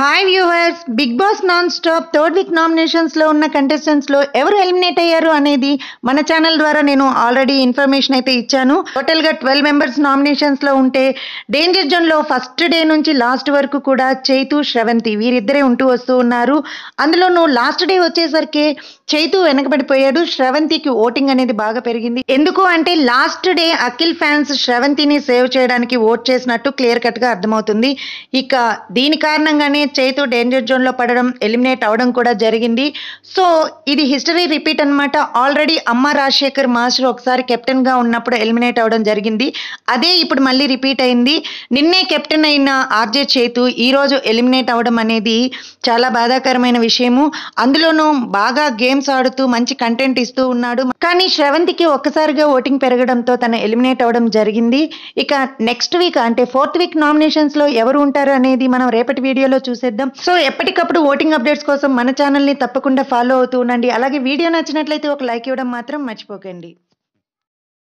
hi viewers big boss non stop third week నామినేషన్స్లో ఉన్న కంటెస్టెంట్స్లో ఎవరు ఎలిమినేట్ అయ్యారు అనేది మన ఛానల్ ద్వారా నేను ఆల్రెడీ ఇన్ఫర్మేషన్ అయితే ఇచ్చాను టోటల్గా ట్వెల్వ్ మెంబర్స్ నామినేషన్స్లో ఉంటే డేంజర్ జోన్లో ఫస్ట్ డే నుంచి లాస్ట్ వరకు కూడా చైతు శ్రవంతి వీరిద్దరే ఉంటూ వస్తూ ఉన్నారు అందులోనూ లాస్ట్ డే వచ్చేసరికి చైతు వెనకబడిపోయాడు శ్రవంతికి ఓటింగ్ అనేది బాగా పెరిగింది ఎందుకు అంటే లాస్ట్ డే అఖిల్ ఫ్యాన్స్ శ్రవంతిని సేవ్ చేయడానికి ఓట్ చేసినట్టు క్లియర్ కట్ గా అర్థమవుతుంది ఇక దీని కారణంగానే చైతు డేంజర్ జోన్ లో పడడం ఎలిమినేట్ అవడం కూడా జరిగింది సో ఇది హిస్టరీ రిపీట్ అన్నమాట ఆల్రెడీ అమ్మ రాజశేఖర్ మాస్టర్ ఒకసారి కెప్టెన్ గా ఉన్నప్పుడు ఎలిమినేట్ అవడం జరిగింది అదే ఇప్పుడు మళ్ళీ రిపీట్ అయింది నిన్నే కెప్టెన్ అయిన ఆర్జే చేతు ఈ రోజు ఎలిమినేట్ అవడం అనేది చాలా బాధాకరమైన విషయము అందులోనూ బాగా గేమ్స్ ఆడుతూ మంచి కంటెంట్ ఇస్తూ ఉన్నాడు కానీ శ్రవంతికి ఒక్కసారిగా ఓటింగ్ పెరగడంతో తను ఎలిమినేట్ అవడం జరిగింది ఇక నెక్స్ట్ వీక్ అంటే ఫోర్త్ వీక్ నామినేషన్స్ లో ఎవరు ఉంటారు అనేది మనం రేపటి వీడియోలో చూసేద్దాం సో ఎప్పటికప్పుడు ఓటింగ్ అప్డేట్స్ కోసం మన ఛానల్ ని తప్పకుండా ఫాలో అవుతూ ఉండండి అలాగే వీడియో నచ్చినట్లయితే ఒక లైక్ ఇవ్వడం మాత్రం మర్చిపోకండి